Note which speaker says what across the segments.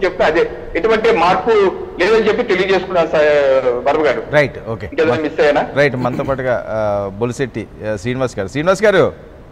Speaker 1: చెప్తే అదే ఎటువంటి మార్పు లేదని చెప్పి తెలియజేసుకున్నాను sir Varma garu
Speaker 2: right okay
Speaker 1: ఇంకేదైనా మిస్ అయ్యానా
Speaker 2: రైట్ మనతో పాటుగా ఆ, బొలిశెట్టి ఆ, శ్రీనివాస్ గారు శ్రీనివాస్ గారు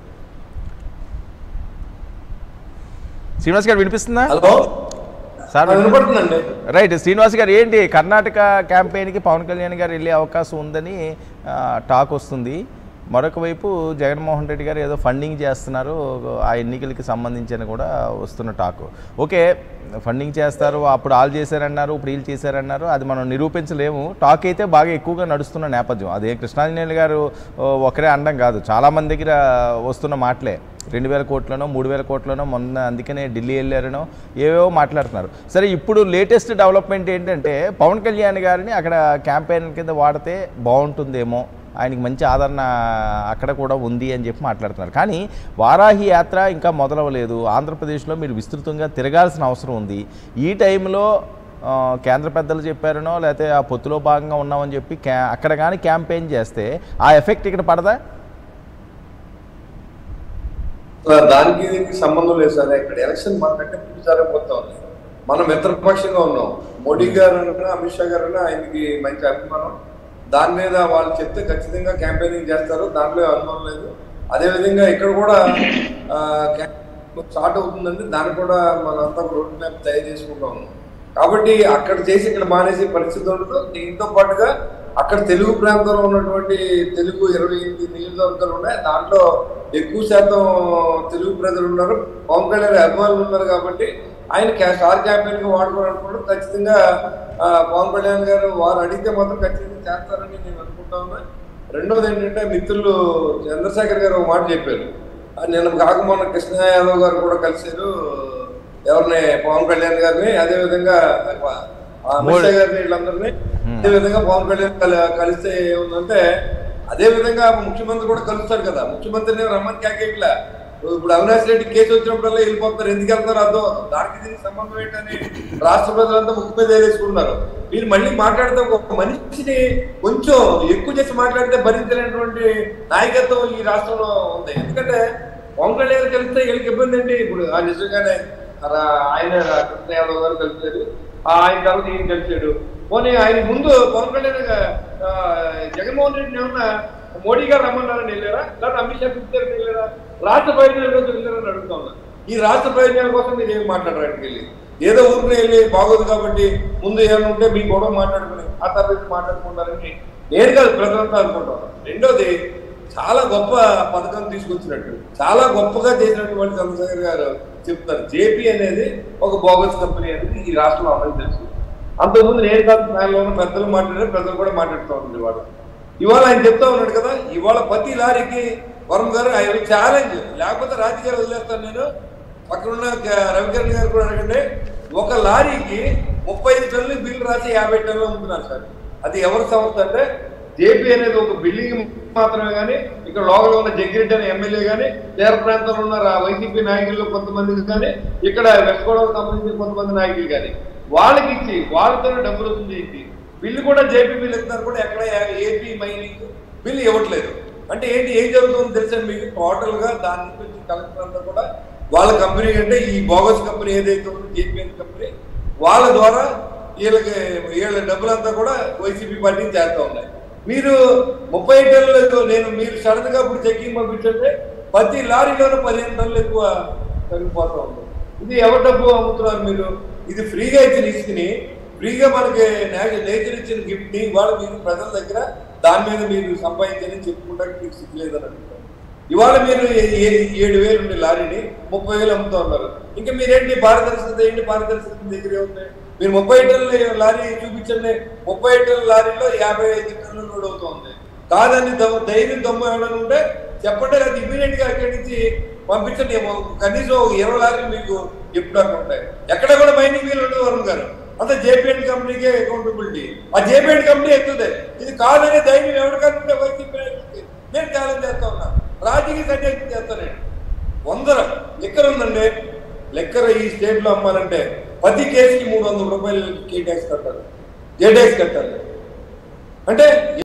Speaker 2: శ్రీనివాస్ గారు వినిపిస్తుందా
Speaker 3: హలో
Speaker 2: సార్
Speaker 3: ఆ, వినపడుతుందండి
Speaker 2: రైట్ శ్రీనివాస్ గారు ఏంటి కర్ణాటక క్యాంపెయిన్కి పవన్ కళ్యాణ్ గారు వెళ్ళే అవకాశం ఉందని ఆ, టాక్ వస్తుంది మరొక వైపు జగన్మోహన్ రెడ్డి గారు ఏదో ఫండింగ్ చేస్తున్నారు ఆ ఎన్నికలకి సంబంధించిన కూడా వస్తున్న టాక్ ఓకే ఫండింగ్ చేస్తారు అప్పుడు వాళ్ళు చేశారన్నారు ఇప్పుడు వీళ్ళు చేశారన్నారు అది మనం నిరూపించలేము టాక్ అయితే బాగా ఎక్కువగా నడుస్తున్న నేపథ్యం అదే కృష్ణాంజనేయులు గారు ఓ, ఒకరే అండం కాదు చాలామంది దగ్గర వస్తున్న మాటలే రెండు వేల కోట్లనో మూడు వేల కోట్లనో మొన్న అందుకనే ఢిల్లీ వెళ్ళారనో ఏవేవో మాట్లాడుతున్నారు సరే ఇప్పుడు లేటెస్ట్ డెవలప్మెంట్ ఏంటంటే పవన్ కళ్యాణ్ గారిని అక్కడ క్యాంపెయిన్ కింద వాడితే బాగుంటుందేమో ఆయనకి మంచి ఆదరణ అక్కడ కూడా ఉంది అని చెప్పి మాట్లాడుతున్నారు కానీ వారాహి యాత్ర ఇంకా మొదలవలేదు ఆంధ్రప్రదేశ్లో మీరు విస్తృతంగా తిరగాల్సిన అవసరం ఉంది ఈ టైంలో ఆ, కేంద్ర పెద్దలు చెప్పారనో లేకపోతే ఆ పొత్తులో భాగంగా ఉన్నామని చెప్పి క్యా అక్కడ కానీ క్యాంపెయిన్ చేస్తే ఆ ఎఫెక్ట్ ఇక్కడ పడదా
Speaker 3: సార్, దానికి దీనికి సంబంధం లేదు సార్ ఇక్కడ ఎలక్షన్ మనకంటే ముందు జరగబోతా ఉంది మనం మిత్రపక్షంగా ఉన్నాం మోడీ గారు అన్నా అమిత్ షా గారు అన్నా ఆయనకి మంచి అభిమానం దాని మీద వాళ్ళు చెప్తే ఖచ్చితంగా క్యాంపెయినింగ్ చేస్తారు దాంట్లో అనుమానం లేదు అదేవిధంగా ఇక్కడ కూడా ఆ, క్యాంపెయినింగ్ స్టార్ట్ అవుతుందండి దాన్ని కూడా మనంతా రోడ్ మ్యాప్ తయారు చేసుకుంటా ఉన్నాం కాబట్టి అక్కడ చేసి ఇక్కడ మానేసే పరిస్థితి ఉండదు దీంతో పాటుగా అక్కడ తెలుగు ప్రాంతంలో ఉన్నటువంటి తెలుగు ఇరవై ఎనిమిది నియోజకవర్గాలు ఉన్నాయి దాంట్లో ఎక్కువ శాతం తెలుగు ప్రజలు ఉన్నారు పవన్ కళ్యాణ్ అభిమానులు ఉన్నారు కాబట్టి ఆయన క్యా- స్టార్ క్యాంపెయిన్ గా వాడుకోవాలనుకోవడం ఖచ్చితంగా ఆ, పవన్ కళ్యాణ్ గారు వారు అడిగితే మాత్రం ఖచ్చితంగా చేస్తారని నేను అనుకుంటా ఉన్నా రెండోది ఏంటంటే మిత్రులు చంద్రశేఖర్ గారు ఒక మాట చెప్పారు ఆ, నిన్న కాక మొన్న కృష్ణ యాదవ్ గారు కూడా కలిశారు ఎవరిని పవన్ కళ్యాణ్ గారిని అదే విధంగా ఆ, అమిత్ షా గారిని వీళ్ళందరినీ అదే విధంగా పవన్ కళ్యాణ్ కలి- కలిస్తే ఏముందంటే అదే విధంగా ముఖ్యమంత్రి కూడా కలుస్తాడు కదా ముఖ్యమంత్రిని రమ్మని కేకేట్లా ఇప్పుడు అవినాష్ రెడ్డి కేసు వచ్చినప్పుడల్లా వెళ్ళిపోతారు ఎందుకు వెళ్తారు అర్థం అవ్వదు. దానికి దీనికి సంబంధం ఏంటని రాష్ట్ర ప్రజలంతా ముక్కు మీద వేసుకున్నారు మీరు మళ్ళీ మాట్లాడితే ఒక మనిషిని కొంచెం ఎక్కువ చేసి మాట్లాడితే భరించలేనటువంటి నాయకత్వం ఈ రాష్ట్రంలో ఉంది ఎందుకంటే పవన్ కళ్యాణ్ కలిస్తే వీళ్ళకి ఇబ్బంది ఏంటి ఇప్పుడు ఆ నిజంగానే రా- ఆయన కృష్ణ యాదవ్ గారు కలిసారు ఆ ఆయన తర్వాత ఈయన కలిసాడు పోనీ ఆయన ముందు పవన్ కళ్యాణ్ గా- ఆ, జగన్మోహన్ రెడ్డిని ఏమన్నా మోడీ గారు రమ్మన్నారని వెళ్ళారా లేదా అమిత్ షా పిలిచారని వెళ్ళారా రాష్ట్ర ప్రయోజనాల కోసం వెళ్ళారని అడుగుతా ఉన్నా ఈ రాష్ట్ర ప్రయోజనాల కోసం మీరు ఏం మాట్లాడరు అక్కడికి వెళ్ళి ఏదో ఊరికి వెళ్ళి బాగోదు కాబట్టి ముందు ఏమైనా ఉంటే మీ గొడవ మాట్లాడుకుని ఆ తర్వాత మాట్లాడుకుంటారని నేను కాదు ప్రజలంతా అనుకుంటాను రెండోది చాలా గొప్ప పథకం తీసుకొచ్చినట్టు చాలా గొప్పగా చేసినటువంటి చంద్రశేఖర్ గారు చెప్తారు జేపీ అనేది ఒక బోగస్ కంపెనీ అనేది ఈ రాష్ట్రంలో అందరికీ తెలుసు అంతకుముందు నేను కాదు ప్యానెల్లో ఉన్న పెద్దలు మాట్లాడారు పెద్దలు కూడా మాట్లాడుతూ ఉంది ఇవాళ ఇవాళ ఆయన చెప్తా ఉన్నాడు కదా ఇవాళ ప్రతి లారీకి వరుణ్ గారు ఆయన ఛాలెంజ్ లేకపోతే రాజకీయాలు వదిలేస్తాను నేను పక్కనున్న క- రవికిరణ్ గారు కూడా అడగండి ఒక లారీకి ముప్పై ఐదు టన్నులు బిల్లు రాసి యాభై టన్నులు అమ్ముతున్నారు సార్ అది ఎవరి సంస్థ అంటే జేపీ అనేది ఒక బిల్డింగ్ మాత్రమే కానీ ఇక్కడ లోకల్ ఉన్న జగ్గిరెడ్డి అనే ఎమ్మెల్యే కానీ తీర ప్రాంతంలో ఉన్న రా- వైసీపీ నాయకులు కొంతమందికి కానీ ఇక్కడ వెస్ట్ గోదావరికి సంబంధించిన కొంతమంది నాయకులు కానీ వాళ్ళకి ఇచ్చి వాళ్ళతోనే డబ్బులు వస్తుంది ఏంటి బిల్లు కూడా జేపీ బిల్లు ఇస్తున్నారు కూడా ఎక్కడ ఏపీ మైనింగ్ బిల్లు ఇవ్వట్లేదు అంటే ఏంటి ఏం జరుగుతుందో తెలుసా మీకు టోటల్ గా దాని నుంచి వచ్చే కలెక్టర్ అంతా కూడా వాళ్ళ కంపెనీ అంటే ఈ బోగస్ కంపెనీ ఏదైతే ఉందో జేపీ కంపెనీ వాళ్ళ ద్వారా వీళ్ళకి వీళ్ళ డబ్బులంతా కూడా వైసీపీ పార్టీకి చేస్తా ఉన్నాయి మీరు ముప్పై టన్నులు నేను మీరు సడన్ గా ఇప్పుడు చెక్కింగ్ పంపించంటే ప్రతి లారీలోనూ పదిహేను టన్నులు ఎక్కువ తగ్గిపోతా ఉంది ఇది ఎవరి డబ్బు అమ్ముతున్నారు మీరు ఇది ఫ్రీగా ఇచ్చిన ఇసుకని ఫ్రీగా మనకి నేచర్ ఇచ్చిన గిఫ్ట్ ని ఇవాళ మీరు ప్రజల దగ్గర దాని మీద మీరు సంపాదించని చెప్పుకుంటానికి మీకు సిగ్గు లేదని అంటున్నారు ఇవాళ మీరు ఏ- ఏ- ఏడు వేలు ఉండే లారీని ముప్పై వేలు అమ్ముతా ఉన్నారు ఇంకా మీరేంటి పారదర్శకత ఏంటి పారదర్శకత మీ దగ్గరే ఉంది మీరు ముప్పై టన్నుల లారీ చూపించండి ముప్పై టన్నుల లారీలో యాభై ఐదు టన్నులు లోడ్ అవుతుంది కాదని దమ్- ధైర్యం దమ్ము ఎవరైనా ఉంటే చెప్పండి అది ఇమీడియట్ గా అక్కడి నుంచి పంపించండి ఏమో కనీసం ఒక ఇరవై లారీలు మీకు ఎప్పుడు అక్కడ ఉంటాయి ఎక్కడ కూడా మైనింగ్ వీలు ఉండదు వరుణ్ గారు అంత జేపీఎన్ కంపెనీకే అకౌంటబిలిటీ ఆ జేపీఎన్ కంపెనీ ఎక్కుతుంది ఇది కాదనే ధైర్యం ఎవరికైనా ఉంటే వైసీపీ నాయకులకి నేను ఛాలెంజ్ చేస్తా ఉన్నా రాజకీయ సన్యాసం చేస్తాను నేను వందల లెక్కర్ ఉందండి లెక్కర్ ఈ స్టేట్ లో అమ్మాలంటే ప్రతి కేసుకి మూడు వందల రూపాయలు కే ట్యాక్స్ కట్టాలి ఏ ట్యాక్స్ కట్టాలి అంటే